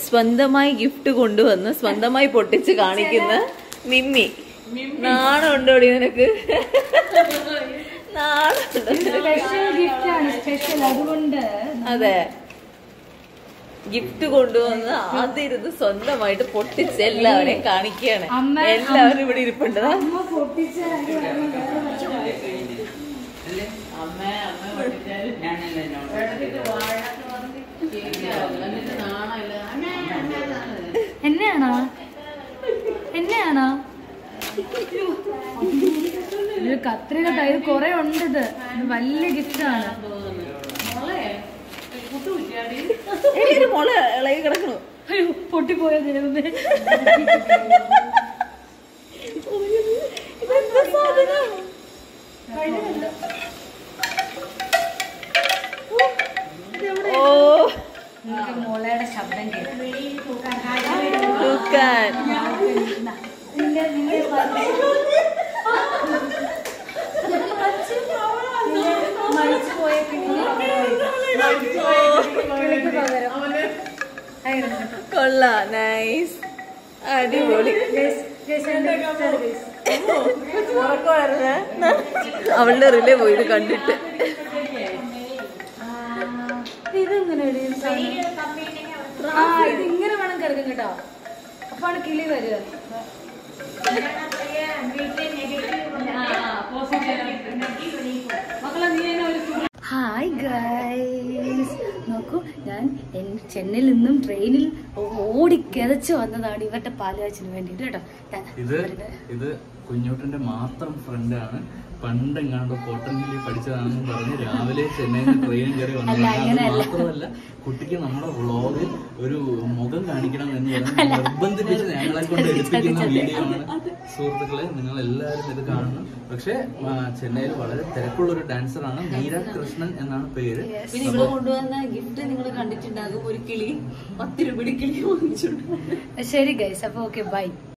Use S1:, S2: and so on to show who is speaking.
S1: സ്വന്തമായി ഗിഫ്റ്റ് കൊണ്ടുവന്ന് സ്വന്തമായി പൊട്ടിച്ച് കാണിക്കുന്ന മിമ്മി നാണുണ്ടോടി നിനക്ക് നാണുണ്ടോ
S2: സ്പെഷ്യൽ ഗിഫ്റ്റ് ആണ് സ്പെഷ്യൽ അതുകൊണ്ട്
S1: അതെ ഗിഫ്റ്റ് കൊണ്ടുവന്ന് ആദ്യം ഇരുന്ന് സ്വന്തമായിട്ട് പൊട്ടിച്ച് എല്ലാവരെയും കാണിക്കുകയാണ്
S2: അമ്മ-
S1: എല്ലാവരും ഇവിടെ ഇരിപ്പുണ്ടതാ
S2: അമ്മ പൊട്ടിച്ച എന്നെയാണോ എന്നെയാണോ ഇത് കത്രിക ഇത് കൊറേ ഉണ്ട് ഇത് ഇത് വലിയ ഗിഫ്റ്റ് ആണ്
S1: എടി, ഒരു മോള് ഇളകി കിടക്കണു
S2: അയ്യോ പൊട്ടിപ്പോയത് ദൈവമേ.
S1: ഇതെന്താ സാധനം ഓ
S2: നിങ്ങൾക്ക് മോളയുടെ ശബ്ദം കേൾക്കാം
S1: തൂക്കാൻ
S2: മരിച്ചു പോയ കിളിക്ക് പകരം
S1: കൊള്ളാ നൈസ് അടിപൊളി അവളുടെ റിലേ പോയത് കണ്ടിട്ട്
S2: ഇതെങ്ങനെ ആ ഇത് ഇങ്ങനെ വേണം കിടക്കും കേട്ടോ അപ്പാണ് കിളി വരിക ഹായ് ഗൈസ് നോക്കൂ ഞാൻ എൻ- ചെന്നൈയിൽ നിന്നും ട്രെയിനിൽ ഓടി കിതച്ച് വന്നതാണ് ഇവരുടെ പാലുകാച്ചിന് വേണ്ടിയിട്ട് കേട്ടോ ദാ,
S3: ഇത്
S2: ഇവരുടെ-
S3: ഇത് കുഞ്ഞൂട്ടന്റെ മാത്രം ഫ്രണ്ടാണ് പണ്ടെങ്ങാണ്ട് കോട്ടൺ ഹില്ലിൽ പഠിച്ചതാണെന്ന് പറഞ്ഞ് രാവിലെ ചെന്നൈയിൽ ട്രെയിൻ കയറി
S2: അല്ല,
S3: വന്നതാണ് അത്
S2: അങ്ങനെയല്ല.
S3: മാത്രമല്ല കുട്ടിക്ക് നമ്മുടെ വ്ളോഗിൽ ഒരു മുഖം കാണിക്കണം എന്ന് പറഞ്ഞ് നിർബന്ധിപ്പിച്ച് ഞങ്ങളെ കൊണ്ട് എടുപ്പിക്കുന്ന വീഡിയോ ആണ് സുഹൃത്തുക്കളെ നിങ്ങൾ എല്ലാവരും ഇത് കാണണം പക്ഷെ ചെന്നൈയിൽ വളരെ തിരക്കുള്ള ഒരു ഡാൻസറാണ് മീര കൃഷ്ണൻ എന്നാണ് പേര്
S1: പിന്നെ ഇവിടെ കൊണ്ടുവന്ന ഗിഫ്റ്റ് നിങ്ങൾ കണ്ടിട്ടുണ്ടാകും ഒരു കിളി പത്ത് രൂപയുടെ കിളി വാങ്ങിച്ചിട്ടുണ്ട്
S2: ശരി ഗൈസ് അപ്പൊ ഓക്കെ ബൈ